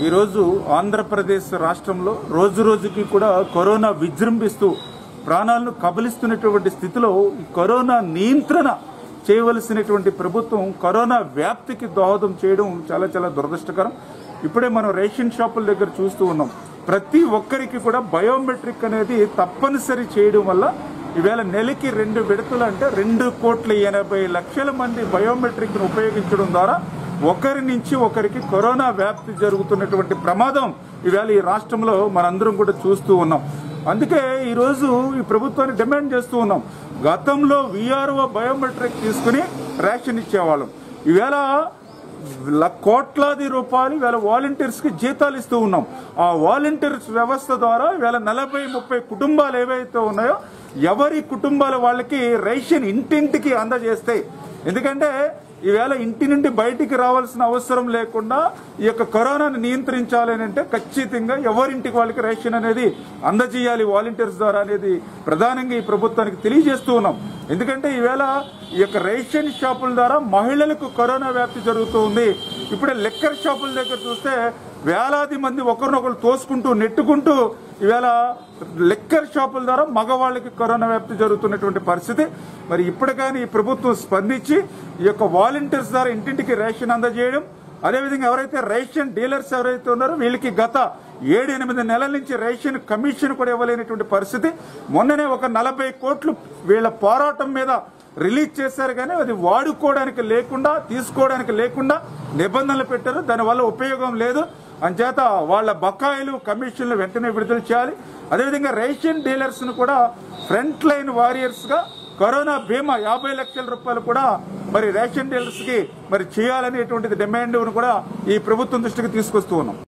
ఈరోజు ఆంధ్రప్రదేశ్ రాష్ట్రంలో రోజు రోజుకి కూడా కరోనా విజృంభిస్తూ ప్రాణాలను కబలిస్తున్నటువంటి స్థితిలో ఈ కరోనా నియంత్రణ చేయవలసినటువంటి ప్రభుత్వం కరోనా వ్యాప్తికి దోహదం చేయడం చాలా చాలా దురదృష్టకరం ఇప్పుడే మనం రేషన్ షాపుల దగ్గర చూస్తూ ఉన్నాం ప్రతి ఒక్కరికి కూడా బయోమెట్రిక్ అనేది తప్పనిసరి చేయడం వల్ల ఈవేళ నెలకి రెండు విడతలు అంటే రెండు కోట్ల ఎనభై లక్షల మంది బయోమెట్రిక్ ను ఉపయోగించడం ద్వారా ఒకరి నుంచి ఒకరికి కరోనా వ్యాప్తి జరుగుతున్నటువంటి ప్రమాదం ఈవేళ ఈ రాష్ట్రంలో మనందరం కూడా చూస్తూ ఉన్నాం అందుకే ఈ రోజు ఈ ప్రభుత్వాన్ని డిమాండ్ చేస్తూ ఉన్నాం గతంలో విఆర్ఓ బయోమెట్రిక్ తీసుకుని రేషన్ ఇచ్చేవాళ్ళం ఈవేళ ల- కోట్లాది రూపాయలు ఇవాళ వాలంటీర్స్ కి జీతాలు ఇస్తూ ఉన్నాం ఆ వాలంటీర్స్ వ్యవస్థ ద్వారా ఇవాళ నలభై ముప్పై కుటుంబాలు ఏవైతే ఉన్నాయో ఎవరి కుటుంబాల వాళ్ళకి రేషన్ ఇంటింటికి అందజేస్తే ఎందుకంటే ఈవేళ ఇంటి నుండి బయటికి రావాల్సిన అవసరం లేకుండా ఈ యొక్క కరోనాను నియంత్రించాలి అని అంటే ఖచ్చితంగా ఎవరింటికి వాళ్ళకి రేషన్ అనేది అందజేయాలి వాలంటీర్స్ ద్వారా అనేది ప్రధానంగా ఈ ప్రభుత్వానికి తెలియజేస్తూ ఉన్నాం ఎందుకంటే ఈవేళ ఈ యొక్క రేషన్ షాపుల ద్వారా మహిళలకు కరోనా వ్యాప్తి జరుగుతూ ఉంది ఇప్పుడే లెక్కర్ షాపుల దగ్గర చూస్తే వేలాది మంది ఒకరినొకరు తోసుకుంటూ నెట్టుకుంటూ ఈవేళ లెక్కర్ షాపుల ద్వారా మగవాళ్ళకి కరోనా వ్యాప్తి జరుగుతున్నటువంటి పరిస్థితి మరి ఇప్పటికైనా ఈ ప్రభుత్వం స్పందించి ఈ యొక్క వాలంటీర్స్ ద్వారా ఇంటింటికి రేషన్ అందజేయడం అదేవిధంగా ఎవరైతే రేషన్ డీలర్స్ ఎవరైతే ఉన్నారో వీళ్ళకి గత ఏడు ఎనిమిది నెలల నుంచి రేషన్ కమిషన్ కూడా ఇవ్వలేనటువంటి పరిస్థితి మొన్ననే ఒక నలభై కోట్లు వీళ్ళ పోరాటం మీద రిలీజ్ చేశారు కానీ అది వాడుకోవడానికి లేకుండా తీసుకోవడానికి లేకుండా నిబంధనలు పెట్టారు దానివల్ల ఉపయోగం లేదు అంచేత వాళ్ళ బకాయిలు కమిషన్లు వెంటనే విడుదల చేయాలి అదేవిధంగా రేషన్ డీలర్స్ ను కూడా ఫ్రంట్ లైన్ వారియర్స్ గా కరోనా బీమా యాభై లక్షల రూపాయలు కూడా మరి రేషన్ డీలర్స్ కి మరి చేయాలనేటువంటిది డిమాండ్ కూడా ఈ ప్రభుత్వం దృష్టికి తీసుకొస్తూ ఉన్నాం